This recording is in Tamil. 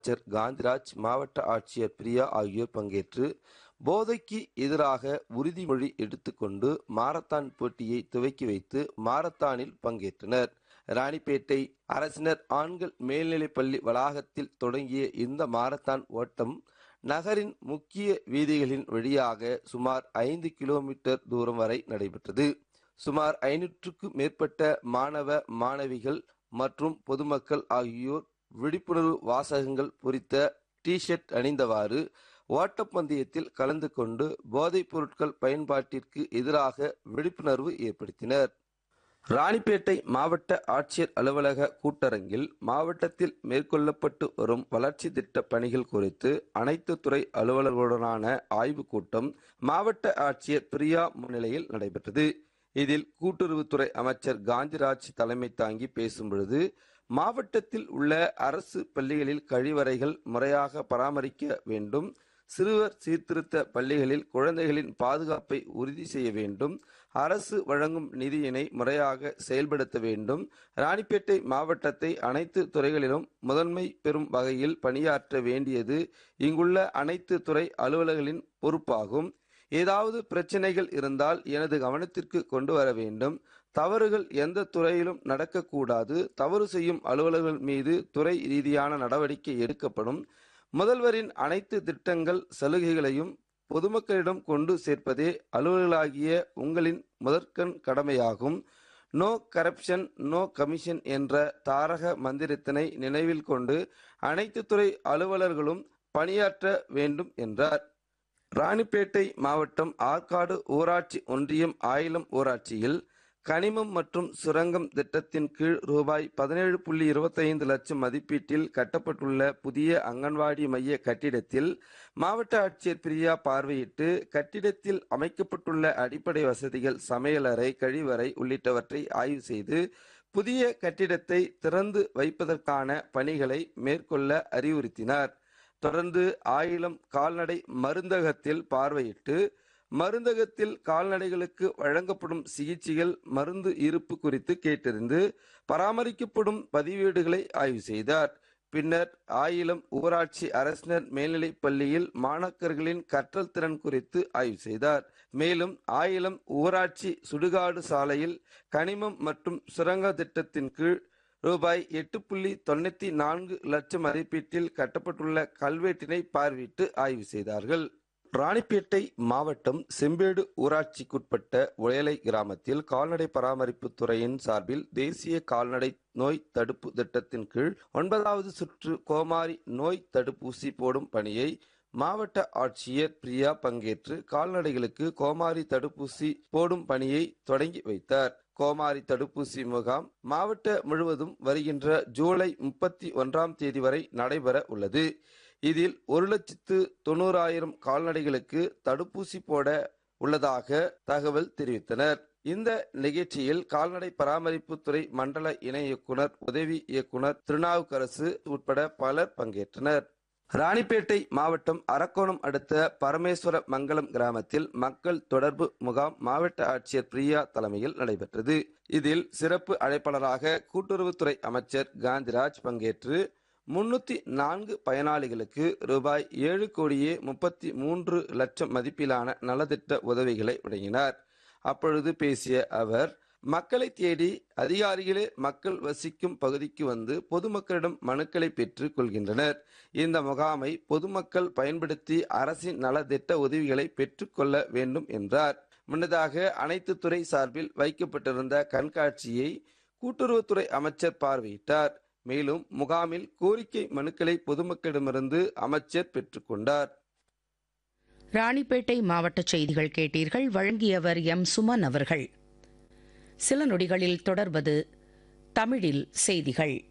அமைச்சர் காந்திராஜ் மாவட்ட ஆட்சியர் பிரியா ஆகியோர் பங்கேற்று போதைக்கு எதிராக உறுதிமொழி எடுத்துக்கொண்டு மாரத்தான் போட்டியை துவக்கி வைத்து மாரத்தானில் பங்கேற்றனர் ராணிப்பேட்டை அரசினர் ஆண்கள் மேல்நிலைப்பள்ளி வளாகத்தில் தொடங்கிய இந்த மாரத்தான் ஓட்டம் நகரின் முக்கிய வீதிகளின் வழியாக சுமார் ஐந்து கிலோமீட்டர் தூரம் வரை நடைபெற்றது சுமார் ஐநூற்றுக்கும் மேற்பட்ட மாணவ மாணவிகள் மற்றும் பொதுமக்கள் ஆகியோர் விழிப்புணர்வு வாசகங்கள் பொறித்த டி ஷர்ட் அணிந்தவாறு ஓட்டப்பந்தயத்தில் கலந்து கொண்டு போதைப் பொருட்கள் பயன்பாட்டிற்கு எதிராக விழிப்புணர்வு ஏற்படுத்தினர் ராணிப்பேட்டை மாவட்ட ஆட்சியர் அலுவலக கூட்டரங்கில் மாவட்டத்தில் மேற்கொள்ளப்பட்டு வரும் வளர்ச்சி திட்ட பணிகள் குறித்து அனைத்து துறை அலுவலர்களுடனான ஆய்வுக் கூட்டம் மாவட்ட ஆட்சியர் பிரியா முன்னிலையில் நடைபெற்றது இதில் கூட்டுறவுத்துறை அமைச்சர் காந்திராஜ் தலைமை தாங்கி பேசும் பொழுது மாவட்டத்தில் உள்ள அரசு பள்ளிகளில் கழிவறைகள் முறையாக பராமரிக்க வேண்டும் சிறுவர் சீர்திருத்த பள்ளிகளில் குழந்தைகளின் பாதுகாப்பை உறுதி செய்ய வேண்டும் அரசு வழங்கும் நிதியினை முறையாக செயல்படுத்த வேண்டும் ராணிப்பேட்டை மாவட்டத்தை அனைத்து துறைகளிலும் முதன்மை பெறும் வகையில் பணியாற்ற வேண்டியது இங்குள்ள அனைத்து துறை அலுவலர்களின் பொறுப்பாகும் ஏதாவது பிரச்சனைகள் இருந்தால் எனது கவனத்திற்கு கொண்டு வர வேண்டும் தவறுகள் எந்த துறையிலும் நடக்கக்கூடாது தவறு செய்யும் அலுவலர்கள் மீது துறை ரீதியான நடவடிக்கை எடுக்கப்படும் முதல்வரின் அனைத்து திட்டங்கள் சலுகைகளையும் பொதுமக்களிடம் கொண்டு சேர்ப்பதே அலுவலர்களாகிய உங்களின் முதற்கண் கடமையாகும் நோ கரப்ஷன் நோ கமிஷன் என்ற தாரக மந்திரத்தினை நினைவில் கொண்டு அனைத்து துறை அலுவலர்களும் பணியாற்ற வேண்டும் என்றார் ராணிப்பேட்டை மாவட்டம் ஆற்காடு ஊராட்சி ஒன்றியம் ஆயிலம் ஊராட்சியில் கனிமம் மற்றும் சுரங்கம் திட்டத்தின் கீழ் ரூபாய் பதினேழு புள்ளி இருபத்தைந்து லட்சம் மதிப்பீட்டில் கட்டப்பட்டுள்ள புதிய அங்கன்வாடி மைய கட்டிடத்தில் மாவட்ட ஆட்சியர் பிரியா பார்வையிட்டு கட்டிடத்தில் அமைக்கப்பட்டுள்ள அடிப்படை வசதிகள் சமையலறை கழிவறை உள்ளிட்டவற்றை ஆய்வு செய்து புதிய கட்டிடத்தை திறந்து வைப்பதற்கான பணிகளை மேற்கொள்ள அறிவுறுத்தினார் தொடர்ந்து ஆயிலம் கால்நடை மருந்தகத்தில் பார்வையிட்டு மருந்தகத்தில் கால்நடைகளுக்கு வழங்கப்படும் சிகிச்சைகள் மருந்து இருப்பு குறித்து கேட்டறிந்து பராமரிக்கப்படும் பதிவேடுகளை ஆய்வு செய்தார் பின்னர் ஆயிலம் ஊராட்சி அரசினர் மேல்நிலைப் பள்ளியில் மாணாக்கர்களின் கற்றல் திறன் குறித்து ஆய்வு செய்தார் மேலும் ஆயிலம் ஊராட்சி சுடுகாடு சாலையில் கனிமம் மற்றும் சுரங்க திட்டத்தின் கீழ் ரூபாய் எட்டு புள்ளி தொண்ணூத்தி நான்கு லட்சம் மதிப்பீட்டில் கட்டப்பட்டுள்ள கல்வெட்டினை பார்வையிட்டு ஆய்வு செய்தார்கள் ராணிப்பேட்டை மாவட்டம் செம்பேடு ஊராட்சிக்குட்பட்ட உயலை கிராமத்தில் கால்நடை பராமரிப்பு துறையின் சார்பில் தேசிய கால்நடை நோய் தடுப்பு திட்டத்தின் கீழ் ஒன்பதாவது சுற்று கோமாரி நோய் தடுப்பூசி போடும் பணியை மாவட்ட ஆட்சியர் பிரியா பங்கேற்று கால்நடைகளுக்கு கோமாரி தடுப்பூசி போடும் பணியை தொடங்கி வைத்தார் கோமாரி தடுப்பூசி முகாம் மாவட்ட முழுவதும் வருகின்ற ஜூலை முப்பத்தி ஒன்றாம் தேதி வரை நடைபெற உள்ளது இதில் ஒரு லட்சத்து தொண்ணூறாயிரம் கால்நடைகளுக்கு தடுப்பூசி போட உள்ளதாக தகவல் தெரிவித்தனர் இந்த நிகழ்ச்சியில் கால்நடை பராமரிப்புத்துறை மண்டல இணை இயக்குனர் உதவி இயக்குனர் திருநாவுக்கரசு உட்பட பலர் பங்கேற்றனர் ராணிப்பேட்டை மாவட்டம் அரக்கோணம் அடுத்த பரமேஸ்வர மங்கலம் கிராமத்தில் மக்கள் தொடர்பு முகாம் மாவட்ட ஆட்சியர் பிரியா தலைமையில் நடைபெற்றது இதில் சிறப்பு அழைப்பாளராக கூட்டுறவுத்துறை அமைச்சர் காந்திராஜ் பங்கேற்று முன்னூத்தி நான்கு பயனாளிகளுக்கு ரூபாய் ஏழு கோடியே முப்பத்தி மூன்று லட்சம் மதிப்பிலான நலத்திட்ட உதவிகளை வழங்கினார் அப்பொழுது பேசிய அவர் மக்களை தேடி அதிகாரிகளே மக்கள் வசிக்கும் பகுதிக்கு வந்து பொதுமக்களிடம் மனுக்களை பெற்று கொள்கின்றனர் இந்த முகாமை பொதுமக்கள் பயன்படுத்தி அரசின் நலத்திட்ட உதவிகளை பெற்றுக்கொள்ள வேண்டும் என்றார் முன்னதாக அனைத்து துறை சார்பில் வைக்கப்பட்டிருந்த கண்காட்சியை கூட்டுறவுத்துறை அமைச்சர் பார்வையிட்டார் மேலும் முகாமில் கோரிக்கை மனுக்களை பொதுமக்களிடமிருந்து அமைச்சர் பெற்றுக்கொண்டார் ராணிப்பேட்டை மாவட்ட செய்திகள் கேட்டீர்கள் வழங்கியவர் எம் சுமன் அவர்கள் சில நொடிகளில் தொடர்வது தமிழில் செய்திகள்